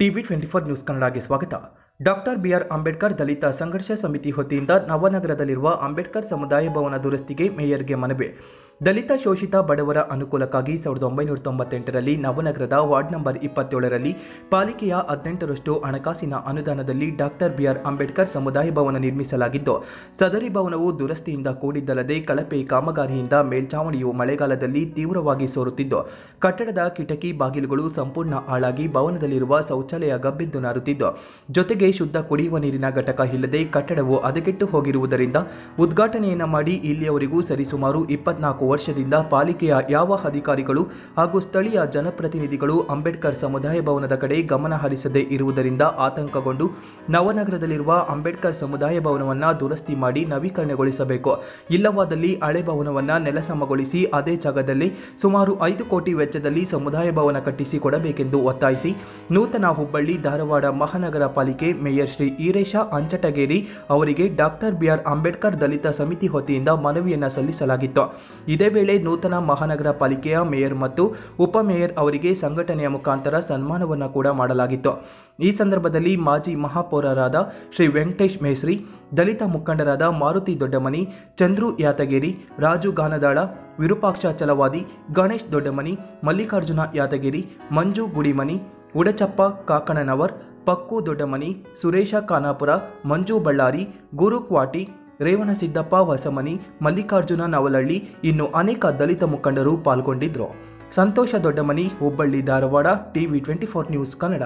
TV twenty four news ಕನ್ನಡಗೆ ಸ್ವಾಗತ doctor B R Ambedkar ದಲಿತ ಸಂಘರ್ಷ ಸಮಿತಿ ವತಿಯಿಂದ ನವನಗರದಲ್ಲಿರುವ ಅಂಬೇಡ್ಕರ್ ಸಮುದಾಯ ಭವನ ದುರಸ್ತಿಗೆ ಮೇಯರ್ಗೆ ಮನವಿ ದಲಿತ ಶೋಷಿತ ಬಡವರ ಅನುಕೂಲಕ್ಕಾಗಿ ಸಾವಿರದ ಒಂಬೈನೂರ ತೊಂಬತ್ತೆಂಟರಲ್ಲಿ ನವನಗರದ ವಾರ್ಡ್ ನಂಬರ್ ಇಪ್ಪತ್ತೇಳರಲ್ಲಿ ಪಾಲಿಕೆಯ ಹದಿನೆಂಟರಷ್ಟು ಹಣಕಾಸಿನ ಅನುದಾನದಲ್ಲಿ ಡಾಕ್ಟರ್ ಬಿಆರ್ ಅಂಬೇಡ್ಕರ್ ಸಮುದಾಯ ಭವನ ನಿರ್ಮಿಸಲಾಗಿದ್ದು ಸದರಿ ಭವನವು ದುರಸ್ತಿಯಿಂದ ಕೂಡಿದ್ದಲ್ಲದೆ ಕಳಪೆ ಕಾಮಗಾರಿಯಿಂದ ಮೇಲ್ಛಾವಣಿಯು ಮಳೆಗಾಲದಲ್ಲಿ ತೀವ್ರವಾಗಿ ಸೋರುತ್ತಿದ್ದು ಕಟ್ಟಡದ ಕಿಟಕಿ ಬಾಗಿಲುಗಳು ಸಂಪೂರ್ಣ ಹಾಳಾಗಿ ಭವನದಲ್ಲಿರುವ ಶೌಚಾಲಯ ಗಬ್ಬೆದ್ದು ನಾರುತ್ತಿದ್ದು ಜೊತೆಗೆ ಶುದ್ಧ ಕುಡಿಯುವ ನೀರಿನ ಘಟಕ ಇಲ್ಲದೆ ಕಟ್ಟಡವು ಹದಗೆಟ್ಟು ಹೋಗಿರುವುದರಿಂದ ಉದ್ಘಾಟನೆಯನ್ನ ಮಾಡಿ ಇಲ್ಲಿಯವರೆಗೂ ಸರಿಸುಮಾರು ಇಪ್ಪತ್ನಾಲ್ಕು ವರ್ಷದಿಂದ ಪಾಲಿಕೆಯ ಯಾವ ಅಧಿಕಾರಿಗಳು ಹಾಗೂ ಸ್ಥಳೀಯ ಜನಪ್ರತಿನಿಧಿಗಳು ಅಂಬೇಡ್ಕರ್ ಸಮುದಾಯ ಭವನದ ಕಡೆ ಗಮನ ಹರಿಸದೇ ಇರುವುದರಿಂದ ಆತಂಕಗೊಂಡು ನವನಗರದಲ್ಲಿರುವ ಅಂಬೇಡ್ಕರ್ ಸಮುದಾಯ ಭವನವನ್ನು ದುರಸ್ತಿ ಮಾಡಿ ನವೀಕರಣಗೊಳಿಸಬೇಕು ಇಲ್ಲವಾದಲ್ಲಿ ಹಳೆ ಭವನವನ್ನು ನೆಲಸಮಗೊಳಿಸಿ ಅದೇ ಜಾಗದಲ್ಲಿ ಸುಮಾರು ಐದು ಕೋಟಿ ವೆಚ್ಚದಲ್ಲಿ ಸಮುದಾಯ ಭವನ ಕಟ್ಟಿಸಿ ಕೊಡಬೇಕೆಂದು ಒತ್ತಾಯಿಸಿ ನೂತನ ಹುಬ್ಬಳ್ಳಿ ಧಾರವಾಡ ಮಹಾನಗರ ಪಾಲಿಕೆ ಮೇಯರ್ ಶ್ರೀ ಈರೇಶ ಅಂಚಟಗೇರಿ ಅವರಿಗೆ ಡಾಕ್ಟರ್ ಬಿಆರ್ ಅಂಬೇಡ್ಕರ್ ದಲಿತ ಸಮಿತಿ ವತಿಯಿಂದ ಮನವಿಯನ್ನು ಸಲ್ಲಿಸಲಾಗಿತ್ತು ಇದೇ ವೇಳೆ ನೂತನ ಮಹಾನಗರ ಪಾಲಿಕೆಯ ಮೇಯರ್ ಮತ್ತು ಉಪಮೇಯರ್ ಅವರಿಗೆ ಸಂಘಟನೆಯ ಮುಖಾಂತರ ಸನ್ಮಾನವನ್ನು ಕೂಡ ಮಾಡಲಾಗಿತ್ತು ಈ ಸಂದರ್ಭದಲ್ಲಿ ಮಾಜಿ ಮಹಾಪೌರರಾದ ಶ್ರೀ ವೆಂಕಟೇಶ್ ಮೇಸ್ರಿ ದಲಿತ ಮುಖಂಡರಾದ ಮಾರುತಿ ದೊಡ್ಡಮನಿ ಚಂದ್ರು ಯಾತಗಿರಿ ರಾಜು ಗಾನದಾಳ ವಿರೂಪಾಕ್ಷ ಚಲವಾದಿ ಗಣೇಶ್ ದೊಡ್ಡಮನಿ ಮಲ್ಲಿಕಾರ್ಜುನ ಯಾದಗಿರಿ ಮಂಜು ಗುಡಿಮನಿ ಉಡಚಪ್ಪ ಕಾಕಣನವರ್ ಪಕ್ಕು ದೊಡ್ಡಮನಿ ಸುರೇಶ ಖಾನಾಪುರ ಮಂಜು ಬಳ್ಳಾರಿ ಗುರು ಕ್ವಾಟಿ ರೇವಣಸಿದ್ದಪ್ಪ ಹೊಸಮನಿ ಮಲ್ಲಿಕಾರ್ಜುನ ನವಲಹಳ್ಳಿ ಇನ್ನು ಅನೇಕ ದಲಿತ ಮುಖಂಡರು ಪಾಲ್ಗೊಂಡಿದ್ರು Santosh Doddamani Hubballi Dharwad TV twenty four news Kannada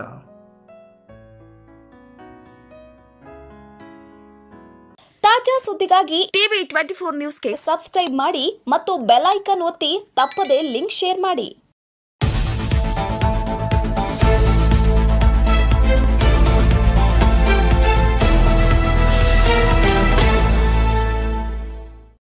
ತಾಜಾ ಸುದ್ದಿಗಾಗಿ ಟಿವಿ ಟ್ವೆಂಟಿ ಫೋರ್ ನ್ಯೂಸ್ಗೆ ಸಬ್ಸ್ಕ್ರೈಬ್ ಮಾಡಿ ಮತ್ತು ಬೆಲ್ ಐಕಾನ್ ಒತ್ತಿ ತಪ್ಪದೇ ಲಿಂಕ್ ಶೇರ್ ಮಾಡಿ